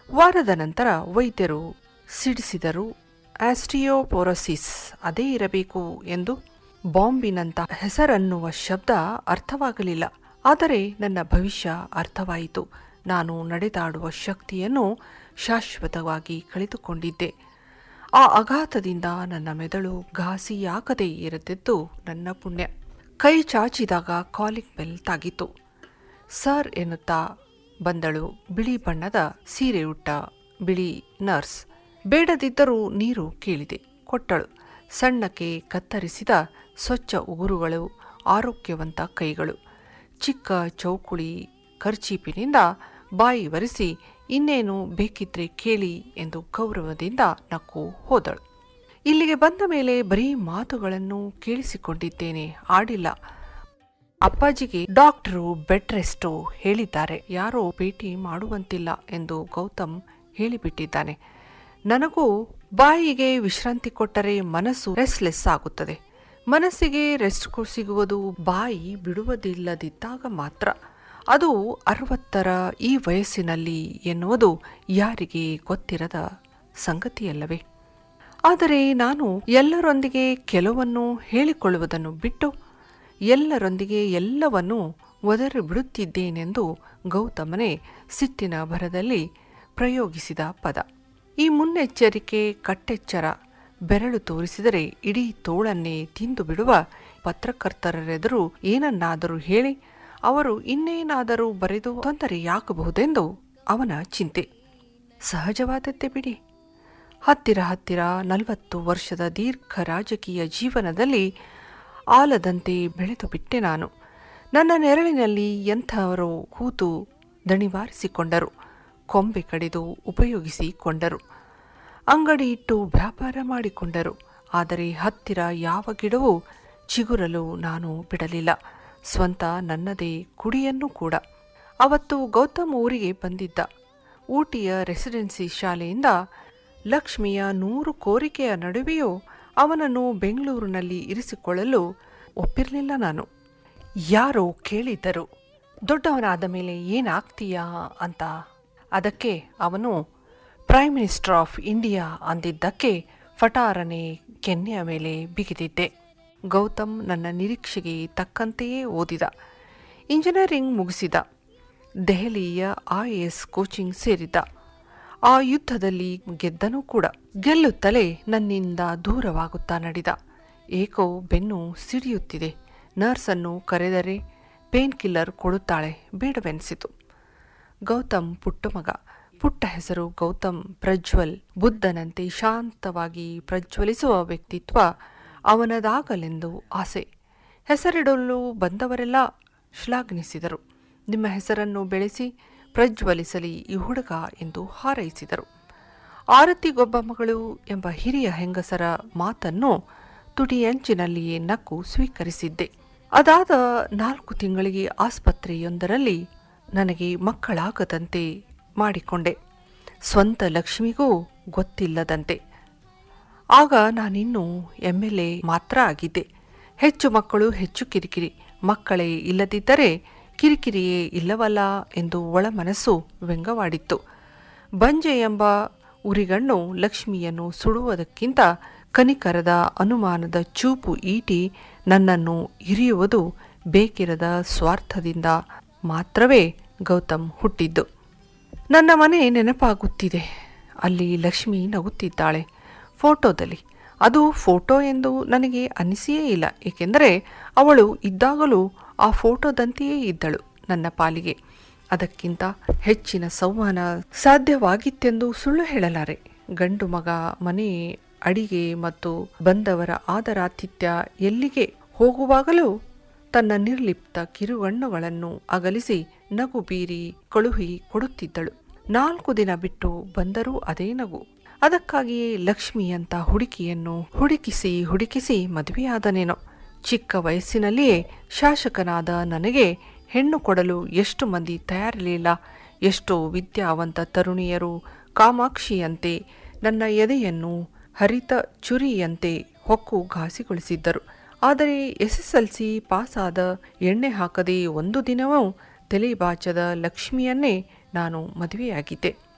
ವಾರದ ನಂತರ ವೈದ್ಯರು ಸಿಡಿಸಿದರು ಆಸ್ಟಿಯೋಪೊರೋಸಿಸ್ ಅದೇ ಇರಬೇಕು ಎಂದು ಬಾಂಬಿನಂತ ಹೆಸರನ್ನುವ ಶಬ್ದ ಅರ್ಥವಾಗಲಿಲ್ಲ ಆದರೆ ನನ್ನ ಭವಿಷ್ಯ ಅರ್ಥವಾಯಿತು ನಾನು ನಡೆದಾಡುವ ಶಕ್ತಿಯನ್ನು ಶಾಶ್ವತವಾಗಿ ಕಳೆದುಕೊಂಡಿದ್ದೆ ಆ ಆಘಾತದಿಂದ ನನ್ನ ಮೆದುಳು ಘಾಸಿಯಾಗದೇ ಇರದಿದ್ದು ನನ್ನ ಪುಣ್ಯ ಕೈ ಚಾಚಿದಾಗ ಕಾಲಿಂಗ್ ಬೆಲ್ ತಾಗಿತು ಸರ್ ಎನ್ನುತ್ತಾ ಬಂದಳು ಬಿಳಿ ಬಣ್ಣದ ಸೀರೆ ಉಟ್ಟ ಬಿಳಿ ನರ್ಸ್ ಬೇಡದಿದ್ದರೂ ನೀರು ಕೇಳಿದೆ ಕೊಟ್ಟಳು ಸಣ್ಣಕ್ಕೆ ಕತ್ತರಿಸಿದ ಸ್ವಚ್ಛ ಉಗುರುಗಳು ಆರೋಗ್ಯವಂತ ಕೈಗಳು ಚಿಕ್ಕ ಚೌಕುಳಿ ಖರ್ಚೀಪಿನಿಂದ ಬಾಯಿ ಒರೆಸಿ ಇನ್ನೇನು ಬೇಕಿದ್ರೆ ಕೇಳಿ ಎಂದು ಗೌರವದಿಂದ ನಕ್ಕು ಹೋದಳು ಇಲ್ಲಿಗೆ ಬಂದ ಮೇಲೆ ಬರೀ ಮಾತುಗಳನ್ನು ಕೇಳಿಸಿಕೊಂಡಿದ್ದೇನೆ ಆಡಿಲ್ಲ ಅಪ್ಪಾಜಿಗೆ ಡಾಕ್ಟರು ಬೆಡ್ ರೆಸ್ಟು ಹೇಳಿದ್ದಾರೆ ಯಾರೋ ಭೇಟಿ ಮಾಡುವಂತಿಲ್ಲ ಎಂದು ಗೌತಮ್ ಹೇಳಿಬಿಟ್ಟಿದ್ದಾನೆ ನನಗೂ ಬಾಯಿಗೆ ವಿಶ್ರಾಂತಿ ಕೊಟ್ಟರೆ ಮನಸ್ಸು ರೆಸ್ಟ್ಲೆಸ್ ಆಗುತ್ತದೆ ಮನಸ್ಸಿಗೆ ರೆಸ್ಟ್ ಸಿಗುವುದು ಬಾಯಿ ಬಿಡುವುದಿಲ್ಲದಿದ್ದಾಗ ಮಾತ್ರ ಅದು ಅರವತ್ತರ ಈ ವಯಸ್ಸಿನಲ್ಲಿ ಎನ್ನುವುದು ಯಾರಿಗೆ ಗೊತ್ತಿರದ ಸಂಗತಿಯಲ್ಲವೇ ಆದರೆ ನಾನು ಎಲ್ಲರೊಂದಿಗೆ ಕೆಲವನ್ನು ಹೇಳಿಕೊಳ್ಳುವುದನ್ನು ಬಿಟ್ಟು ಎಲ್ಲರೊಂದಿಗೆ ಎಲ್ಲವನ್ನೂ ಒದರಿ ಬಿಡುತ್ತಿದ್ದೇನೆಂದು ಗೌತಮನೇ ಸಿಟ್ಟಿನ ಭರದಲ್ಲಿ ಪ್ರಯೋಗಿಸಿದ ಪದ ಈ ಮುನ್ನೆಚ್ಚರಿಕೆ ಕಟ್ಟೆಚ್ಚರ ಬೆರಳು ತೋರಿಸಿದರೆ ಇಡೀ ತೋಳನ್ನೇ ತಿಂದು ಬಿಡುವ ಪತ್ರಕರ್ತರೆದುರು ಏನನ್ನಾದರೂ ಹೇಳಿ ಅವರು ಇನ್ನೇನಾದರೂ ಬರೆದು ತೊಂದರೆಯಾಗಬಹುದೆಂದು ಅವನ ಚಿಂತೆ ಸಹಜವಾದದ್ದೇ ಬಿಡಿ ಹತ್ತಿರ ಹತ್ತಿರ ನಲವತ್ತು ವರ್ಷದ ದೀರ್ಘ ರಾಜಕೀಯ ಜೀವನದಲ್ಲಿ ಆಲದಂತೆ ಬೆಳೆದು ಬಿಟ್ಟೆ ನಾನು ನನ್ನ ನೆರಳಿನಲ್ಲಿ ಎಂಥವರು ಕೂತು ದಣಿವಾರಿಸಿಕೊಂಡರು ಕೊಂಬೆ ಕಡಿದು ಉಪಯೋಗಿಸಿಕೊಂಡರು ಅಂಗಡಿ ಇಟ್ಟು ವ್ಯಾಪಾರ ಮಾಡಿಕೊಂಡರು ಆದರೆ ಹತ್ತಿರ ಯಾವ ಗಿಡವೂ ಚಿಗುರಲು ನಾನು ಬಿಡಲಿಲ್ಲ ಸ್ವಂತ ನನ್ನದೇ ಕುಡಿಯನ್ನು ಕೂಡ ಅವತ್ತು ಗೌತಮ್ ಊರಿಗೆ ಬಂದಿದ್ದ ಊಟಿಯ ರೆಸಿಡೆನ್ಸಿ ಶಾಲೆಯಿಂದ ಲಕ್ಷ್ಮಿಯ ನೂರು ಕೋರಿಕೆಯ ನಡುವೆಯೂ ಅವನನ್ನು ಬೆಂಗಳೂರಿನಲ್ಲಿ ಇರಿಸಿಕೊಳ್ಳಲು ಒಪ್ಪಿರಲಿಲ್ಲ ನಾನು ಯಾರೋ ಕೇಳಿದ್ದರು ದೊಡ್ಡವನಾದ ಮೇಲೆ ಏನಾಗ್ತೀಯಾ ಅಂತ ಅದಕ್ಕೆ ಅವನು ಪ್ರೈಮ್ ಮಿನಿಸ್ಟರ್ ಆಫ್ ಇಂಡಿಯಾ ಅಂದಿದ್ದಕ್ಕೆ ಫಟಾರನೆ ಕೆನ್ನೆಯ ಮೇಲೆ ಬಿಗಿದಿದ್ದೆ ಗೌತಮ್ ನನ್ನ ನಿರೀಕ್ಷೆಗೆ ತಕ್ಕಂತೆಯೇ ಓದಿದ ಇಂಜಿನಿಯರಿಂಗ್ ಮುಗಿಸಿದ ದೆಹಲಿಯ ಐ ಎಸ್ ಕೋಚಿಂಗ್ ಸೇರಿದ್ದ ಆ ಯುದ್ಧದಲ್ಲಿ ಗೆದ್ದನೂ ಕೂಡ ಗೆಲ್ಲುತ್ತಲೇ ನನ್ನಿಂದ ದೂರವಾಗುತ್ತಾ ನಡೆದ ಏಕೋ ಬೆನ್ನು ಸಿಡಿಯುತ್ತಿದೆ ನರ್ಸನ್ನು ಕರೆದರೆ ಪೇನ್ ಕಿಲ್ಲರ್ ಕೊಡುತ್ತಾಳೆ ಬೇಡವೆನಿಸಿತು ಗೌತಮ್ ಪುಟ್ಟ ಮಗ ಪುಟ್ಟ ಹೆಸರು ಗೌತಮ್ ಪ್ರಜ್ವಲ್ ಬುದ್ಧನಂತೆ ಶಾಂತವಾಗಿ ಪ್ರಜ್ವಲಿಸುವ ವ್ಯಕ್ತಿತ್ವ ಅವನದಾಗಲೆಂದು ಆಸೆ ಹೆಸರಿಡಲು ಬಂದವರೆಲ್ಲ ಶ್ಲಾಘಿಸಿದರು ನಿಮ್ಮ ಹೆಸರನ್ನು ಬೆಳೆಸಿ ಪ್ರಜ್ವಲಿಸಲಿ ಈ ಹುಡುಗ ಎಂದು ಹಾರೈಸಿದರು ಆರತಿಗೊಬ್ಬ ಮಗಳು ಎಂಬ ಹಿರಿಯ ಹೆಂಗಸರ ಮಾತನ್ನು ತುಟಿಯಂಚಿನಲ್ಲಿಯೇ ನಕ್ಕು ಸ್ವೀಕರಿಸಿದ್ದೆ ಅದಾದ ನಾಲ್ಕು ತಿಂಗಳಿಗೆ ಆಸ್ಪತ್ರೆಯೊಂದರಲ್ಲಿ ನನಗೆ ಮಕ್ಕಳಾಗದಂತೆ ಮಾಡಿಕೊಂಡೆ ಸ್ವಂತ ಲಕ್ಷ್ಮಿಗೂ ಗೊತ್ತಿಲ್ಲದಂತೆ ಆಗ ನಾನಿನ್ನೂ ಎಮ್ ಎಲ್ ಎ ಮಾತ್ರ ಆಗಿದ್ದೆ ಹೆಚ್ಚು ಮಕ್ಕಳು ಹೆಚ್ಚು ಕಿರಿಕಿರಿ ಮಕ್ಕಳೇ ಇಲ್ಲದಿದ್ದರೆ ಕಿರಿಕಿರಿಯೇ ಇಲ್ಲವಲ್ಲ ಎಂದು ಒಳಮನಸ್ಸು ವ್ಯಂಗವಾಡಿತ್ತು ಬಂಜೆ ಎಂಬ ಉರಿಗಣ್ಣು ಲಕ್ಷ್ಮಿಯನ್ನು ಸುಡುವುದಕ್ಕಿಂತ ಕನಿಕರದ ಅನುಮಾನದ ಚೂಪು ಈಟಿ ನನ್ನನ್ನು ಇರಿಯುವುದು ಬೇಕಿರದ ಸ್ವಾರ್ಥದಿಂದ ಮಾತ್ರವೇ ಗೌತಮ್ ಹುಟ್ಟಿದ್ದು ನನ್ನ ಮನೆ ನೆನಪಾಗುತ್ತಿದೆ ಅಲ್ಲಿ ಲಕ್ಷ್ಮಿ ನಗುತ್ತಿದ್ದಾಳೆ ಫೋಟೋದಲ್ಲಿ ಅದು ಫೋಟೋ ಎಂದು ನನಗೆ ಅನಿಸಿಯೇ ಇಲ್ಲ ಏಕೆಂದರೆ ಅವಳು ಇದ್ದಾಗಲೂ ಆ ಫೋಟೋದಂತೆಯೇ ಇದ್ದಳು ನನ್ನ ಪಾಲಿಗೆ ಅದಕ್ಕಿಂತ ಹೆಚ್ಚಿನ ಸಂವಹನ ಸಾಧ್ಯವಾಗಿತ್ತೆಂದು ಸುಳ್ಳು ಹೇಳಲಾರೆ ಗಂಡು ಮಗ ಮನೆ ಅಡಿಗೆ ಮತ್ತು ಬಂದವರ ಆದರಾತಿಥ್ಯ ಎಲ್ಲಿಗೆ ಹೋಗುವಾಗಲೂ ತನ್ನ ನಿರ್ಲಿಪ್ತ ಕಿರುಗಣ್ಣುಗಳನ್ನು ಅಗಲಿಸಿ ನಗು ಬೀರಿ ಕಳುಹಿ ಕೊಡುತ್ತಿದ್ದಳು ನಾಲ್ಕು ದಿನ ಬಿಟ್ಟು ಬಂದರೂ ಅದೇ ನಗು ಅದಕ್ಕಾಗಿಯೇ ಲಕ್ಷ್ಮಿಯಂತ ಹುಡುಕಿಯನ್ನು ಹುಡುಕಿಸಿ ಹುಡುಕಿಸಿ ಮದುವೆಯಾದನೇನೋ ಚಿಕ್ಕ ವಯಸ್ಸಿನಲ್ಲಿಯೇ ಶಾಸಕನಾದ ನನಗೆ ಹೆಣ್ಣು ಕೊಡಲು ಎಷ್ಟು ಮಂದಿ ತಯಾರಿರಲಿಲ್ಲ ಎಷ್ಟೋ ವಿದ್ಯಾವಂತ ತರುಣಿಯರು ಕಾಮಾಕ್ಷಿಯಂತೆ ನನ್ನ ಎದೆಯನ್ನು ಹರಿತ ಚುರಿಯಂತೆ ಹೊಕ್ಕು ಘಾಸಿಗೊಳಿಸಿದ್ದರು ಆದರೆ ಎಸ್ಎಸ್ಎಲ್ಸಿ ಪಾಸಾದ ಎಣ್ಣೆ ಹಾಕದೆ ಒಂದು ದಿನವೂ ತಲೆಬಾಚದ ಲಕ್ಷ್ಮಿಯನ್ನೇ ನಾನು ಮದುವೆಯಾಗಿದ್ದೆ